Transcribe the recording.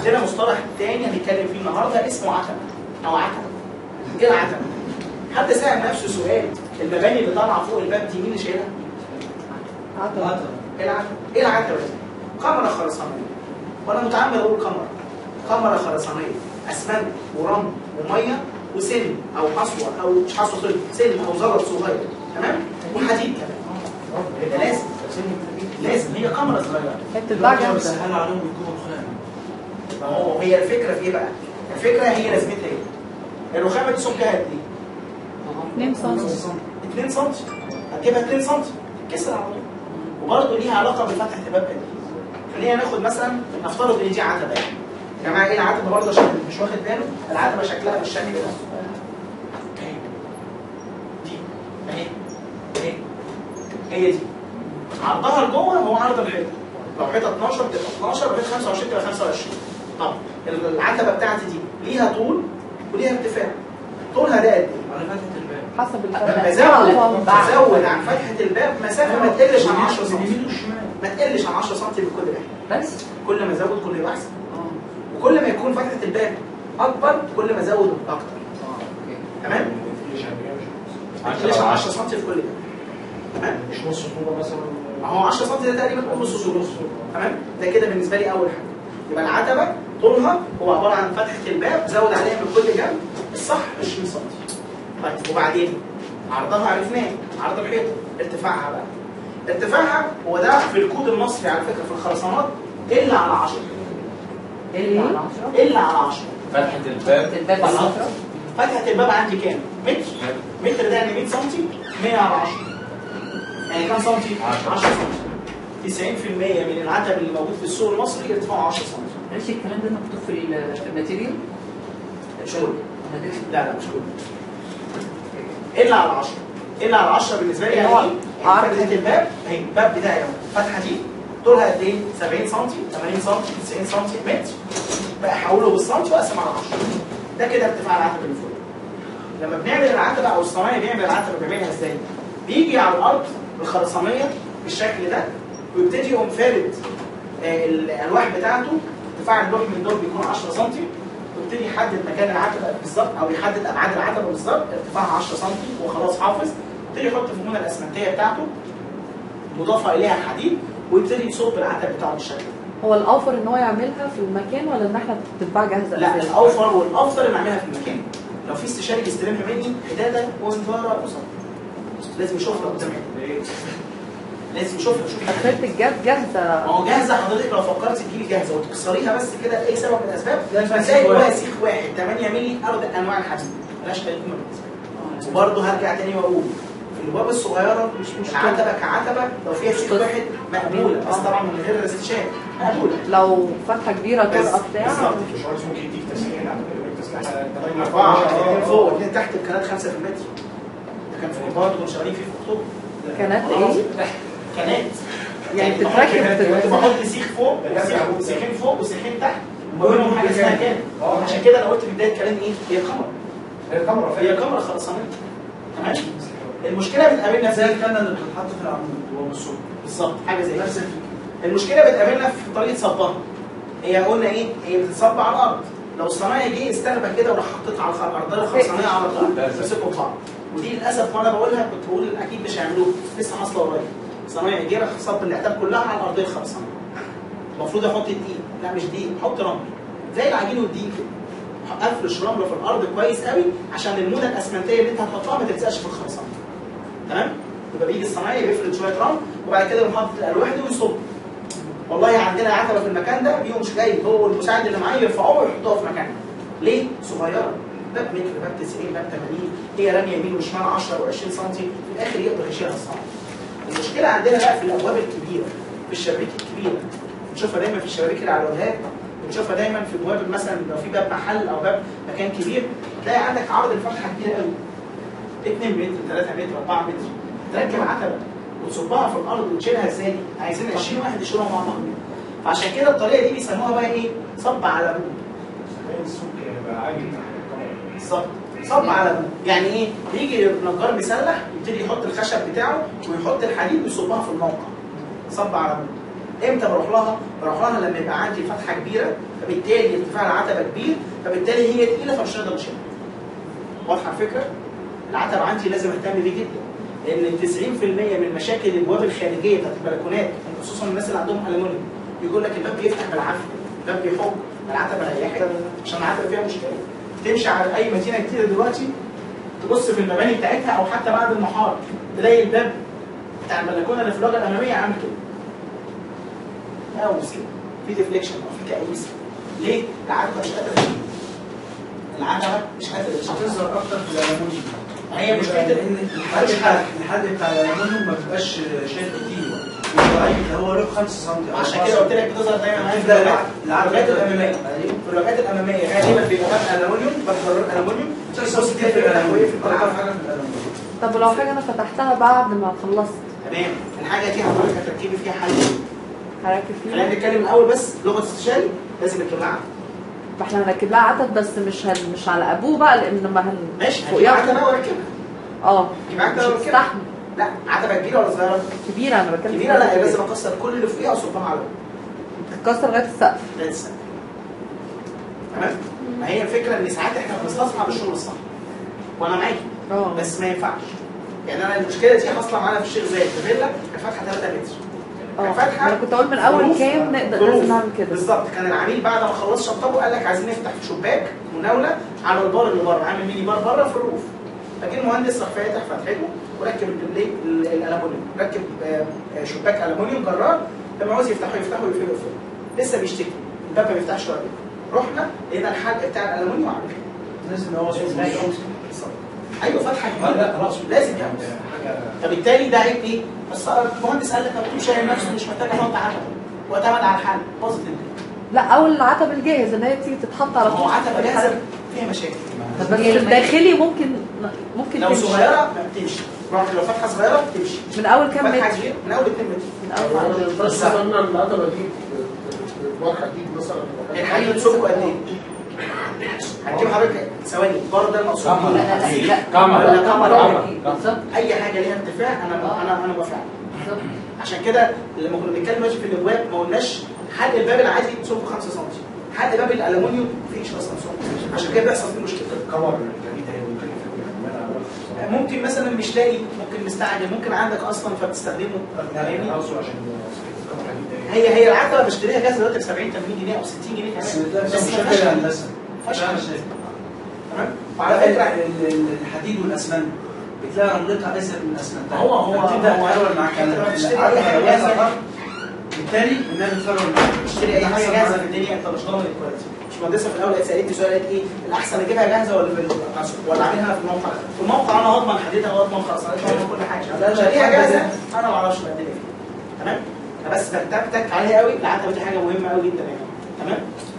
عندنا مصطلح تاني هنتكلم فيه النهارده اسمه عتبه او عتبه ايه العتبه؟ حد سأل نفسه سؤال المباني اللي طالعه فوق الباب دي مين اللي شايلها؟ عطل ايه العتبه؟ ايه العتبه دي؟ كاميرا خرسانيه وانا متعمد اقول كاميرا كاميرا خرسانيه اسمنت ورمل وميه وسن او حصوه او مش حصوه سوري سن او زلط صغير تمام؟ وحديد كمان ده لازم لازم هي كاميرا صغيره بتتباع جامده بيسهلوا عليهم يكونوا رخام ما هو هي الفكره في ايه بقى؟ الفكره هي لازمتها ايه؟ الرخامه دي سمكها قد ايه؟ 2 سم 2 سم هتجيبها 2 سم تتكسر على طول وبرضه ليها علاقه بفتحه الباب قد ايه خلينا ناخد مثلا نفترض ان دي عتبه يعني يا جماعه ايه العتبه برضه عشان اللي مش واخد باله العتبه شكلها بالشكل ده اهي دي اهي اهي هي دي عرضها لجوه هو عرض الحيطه لو حيطه 12 تبقى 12 لو حيطه 25 تبقى 25 طب العتبه بتاعتي دي ليها طول وليها ارتفاع طولها ده قد ايه؟ على فتحة الباب حسب لما الفتحه بزود بزود عن فتحه الباب مسافه ما تقلش عن 10 سم اليمين والشمال ما تقلش عن 10 سم بكل باب بس كل ما ازود كل ما يبقى احسن اه وكل ما يكون فتحه الباب اكبر كل ما ازود اكتر اه اوكي تمام ما تقلش عن 10 سم في كل باب تمام مش نص طوبه مثلا ما هو 10 سم ده تقريبا نص طول تمام ده كده بالنسبه لي اول حاجه يبقى العتبه طولها هو عباره عن فتحه الباب زود عليها من كل جنب الصح 20 سم طيب وبعدين عرضها عرفناه عرض الحيطه ارتفاعها بقى ارتفاعها هو ده في الكود المصري على فكره في الخرسانات الا على 10 ايه على 10 الا على 10 فتحه الباب الباب على 10 فتحه الباب عندي كام؟ متر متر ده يعني 100 سم 100 على 10 يعني كام سم؟ 10 سم 90% من العتب اللي موجود في السوق المصري ارتفاعه 10 سم معلش الكلام ده مكتوب في ال- في الماتيريال مش كله لا لا مش كله الا على 10 الا على 10 بالنسبه لي يعني هو ايه؟ عرض. يعني فتحه الباب اهي الباب بتاعي اهو الفتحه دي طولها قد ايه؟ 70 سم 80 سم 90 سم متر بقى احوله بالسنتي واقسم على 10 ده كده ارتفاع العتبه اللي فوق لما بنعمل العتبه او الصنايعي بيعمل العتبه بيعملها ازاي؟ بيجي على الارض الخرسانيه بالشكل ده ويبتدي يقوم فارد آه، الالواح بتاعته ارتفاع اللوح من دول بيكون 10 سم ويبتدي يحدد مكان العتبه بالظبط او يحدد ابعاد العتبه بالظبط ارتفاعها 10 سم وخلاص حافظ يبتدي يحط في المونه الاسمنتيه بتاعته مضافه اليها الحديد ويبتدي يصب العتب بتاعه بالشكل ده هو الاوفر ان هو يعملها في المكان ولا ان احنا تتباع جاهزه لا أساساً؟ الاوفر والافضل ان اعملها في المكان لو في استشاري بيستلمها مني حداده وانذاره وصب لازم يشوفها قدام عيني. لازم يشوفها يشوف تخيلت الجاب جاهزه ما هو جاهزه حضرتك لو فكرت تجيبي جاهزه وتكسريها بس كده لاي سبب من الاسباب لازم هتلاقي سيخ جواها واحد. سيخ واحد 8 مللي ارض انواع الحديد ملهاش اي قيمه بالنسبه لي وبرضه هرجع تاني واقول في الابواب الصغيره مش مشكله العتبه كعتبه لو فيها سيخ واحد مقبوله بس طبعا من غير استشاري مقبوله لو فتحه كبيره بس طرقه بتاع بالظبط. الباشمهندس ممكن يديك تسليح تسليح اربعه اثنين فوق اثنين تحت الكنات 5 في المتر ده كان في البارد كنا شغالين فيه في اكتوبر كانت والله ايه؟ العظيم. كنات يعني كنت بتتركب بحط سيخ فوق سيخ- سيخين فوق وسيخين تحت وبينهم حاجه اسمها كان عشان كده انا قلت في بدايه الكلام ايه هي كاميرا هي الكاميرا هي كاميرا خرسانيه تمام المشكله بتقابلنا زي في الكنه اللي بتتحط في العمود وهو بالصوت بالظبط حاجه زي كده المشكله بتقابلنا في طريقه صبها هي قلنا ايه هي بتتصب على الارض لو الصنايعي جه استلبى كده وراح حاططها على الخ- الارضيه الخرسانيه على طول يمسكوا في بعض ودي للاسف وانا بقولها كنت بقول اكيد مش هيعملوها لسه حاصله قريب صنايعي جه راح صب الاعتاب كلها على الارضيه الخرسانيه المفروض احط دقيق لا مش دقيق حط رمل زي العجين والدقيق كده افرش رمله في الارض كويس قوي عشان المونه الاسمنتيه اللي انت هتحطها ما تلزقش في الخرسانه تمام يبقى بيجي الصنايعي بيفرد شويه رمل وبعد كده يقوم حاطط الالواح دي ويصب والله عندنا عتبه في المكان ده بيقوم مش جاي هو والمساعد اللي معاه يرفعوه ويحطوها في مكانها ليه؟ صغيره باب متر باب 90 باب 80 هي راميه يمين وشمال 10 و20 سم في الاخر يقدر يشيلها الصناعي المشكله عندنا بقى في الابواب الكبيره في الشبابيك الكبيره بنشوفها دايما في الشبابيك اللي على الواجهات بنشوفها دايما في ابواب مثلا لو في باب محل او باب مكان كبير تلاقي عندك عرض الفتحه كبيره قوي 2 متر 3 متر 4 متر تركب عتبه وتصبها في الارض وتشيلها ازاي دي؟ عايزين 20 واحد يشيلوها مع بعض فعشان كده الطريقه دي بيسموها بقى ايه؟ صب على ابوه باين السوق هيبقى عاجل تحت الكاميرا بالظبط صب على ابوه يعني ايه؟ يجي النجار مسلح يبتدي يحط الخشب بتاعه ويحط الحديد ويصبها في الموقع صب على ابوه امتى بروح لها؟ بروح لها لما يبقى عندي فتحه كبيره فبالتالي ارتفاع العتبه كبير فبالتالي هي تقيله فمش هنقدر نشيلها. واضحه الفكره؟ العتبه عندي لازم اهتم بيه جدا لان 90% من مشاكل الابواب الخارجيه بتاعت البلكونات خصوصا الناس اللي عندهم الومنيوم يقول لك الباب بيفتح بالعافيه الباب بيحك العتبه ريحت عشان العتبه فيها مشكله تمشي على اي مدينه كتير دلوقتي تبص في المباني بتاعتها او حتى بعد المحار تلاقي الباب بتاع البلكونه اللي في الواجهه الاماميه عامل كده او مسكين في ديفليكشن او في كئيس ليه؟ العتبه مش قادره تشيل. العتبه مش قادره تشيل. هتظهر اكتر في الالومنيوم هي مشكله لان الحد بتاع الحد بتاع الالومنيوم ما بيبقاش شايل كتير بيبقى ضعيف ده هو له 5 سم أو عشان 4 كده سم. قلت لك بتظهر دايما معايا في تبدأ الواجهات العتبة الواجهات الاماميه أيوه. في الواجهات الاماميه غالبا بيبقى باب الومنيوم باب ضروري الومنيوم بتحصل كتير في الالومنيوم في اكتر حاجه في الالومنيوم طب ولو حاجه انا فتحتها بعد ما خلصت تمام الحاجه دي حضرتك هتركبي فيها حل هركب خلينا فيها نتكلم الاول بس لغه استشاري لازم نركب لها عتبة. ما احنا هنركب لها عتب بس مش هن... مش على ابوه بقى لان ما هن ماشي هتجيب فوقيها عتبه وركبها اه جيب مش عتبه وركبها هتستحمل لا عتبه كبيره ولا صغيره؟ كبيره انا بتكلم كبيره لا لازم اكسر كل اللي فوقيها واصبها على تتكسر لغايه السقف ده السنه تمام؟ ما هي الفكره ان ساعات احنا بنستصعب الشغل الصح وانا معاكي اه بس ما ينفعش يعني انا المشكله دي حاصله معانا في الشيخ زايد في فيلا كانت فاتحه 3 متر اه فاتحة انا كنت اقول من اول ظروف- كام نقدر ظروف. لازم نعمل كده بالظبط كان العميل بعد ما خلص شطبه قال لك عايزين نفتح شباك مناوله على البار اللي بره عامل ميني بار بره في الروف فجه المهندس راح فاتح فتحته وركب البلي- ال- الالومنيوم ركب آه، آه، شباك الومنيوم جرار لما عاوز يفتحه يفتحه يقفله يقفله لسه بيشتكي الباب ما بيفتحش ولا بيه. رحنا لقينا الحلق بتاع الالومنيوم عامل كده لازم هو بالظبط. ايوه فتحه لا كبيره لا خلاص لازم يعني حاجه فبالتالي ده عيب ايه؟ بس المهندس قال لك طب مش شايل نفسه مش محتاج احط عتبه واعتمد على الحل باظت الدنيا لا او العتب الجاهز ان هي تيجي تتحط على هو طول عتبه جاهزه فيها مشاكل بس الداخلي ممكن ممكن لو تمشي. صغيره ما بتمشي لو فتحه صغيره بتمشي من اول كام فتحه متر كبيره من اول 2 متر من اول بس قلنا العتبه دي بتبقى حديد مثلا الحديد سمكه قد ايه؟ هتجيب حضرتك ثواني بره ده المقصود كاميرا. بيه. لا كاميرا. ولا كاميرا بالظبط اي حاجه ليها ارتفاع انا انا انا موافق عليها. عشان كده لما كنا بنتكلم دلوقتي في الابواب ما قلناش حل الباب العادي سمكه 5 سم حل باب الالومنيوم مفيش اصلا سمك عشان كده بيحصل فيه مشكله الكور الجديده هي ممكن كمان ممكن مثلا مش لاقي ممكن مستعجل ممكن عندك اصلا فبتستخدمه فاهمني؟ انا اقصد عشان الكور الحديد هي هي العتبه بشتريها جاهزه دلوقتي ب 70 80 جنيه او 60 جنيه بس كمان ده بس مش ما فيهاش شكل حل. هندسه ما فيهاش ده حل. مش شكل. تمام وعلى على فكره فكره ال- ال- الحديد والاسمنت بتلاقي رملتها ازيد من الاسمنت هو- هو- بتبدا هو- تفرول معاك أنت لما تشتري العتبة أي حاجة لو جاهزة- وقعت بالتالي انها بتفرول معاك تشتري اي حاجه جاهزه في الدنيا انت مش ضامن الكواليتي مش مهندسه في الاول سالتني سؤال قالت ايه الاحسن اجيبها جاهزه ولا من ولا اعملها في الموقع في الموقع انا هضمن حديدها واضمن خرسانتها واضمن كل حاجه لا، لا، شاريها الحاجة جاهزه دي- انا ما اعرفش الدنيا فيها تمام انا بس بتكتك عليها قوي العتبه دي حاجه مهمه قوي جدا يعني تمام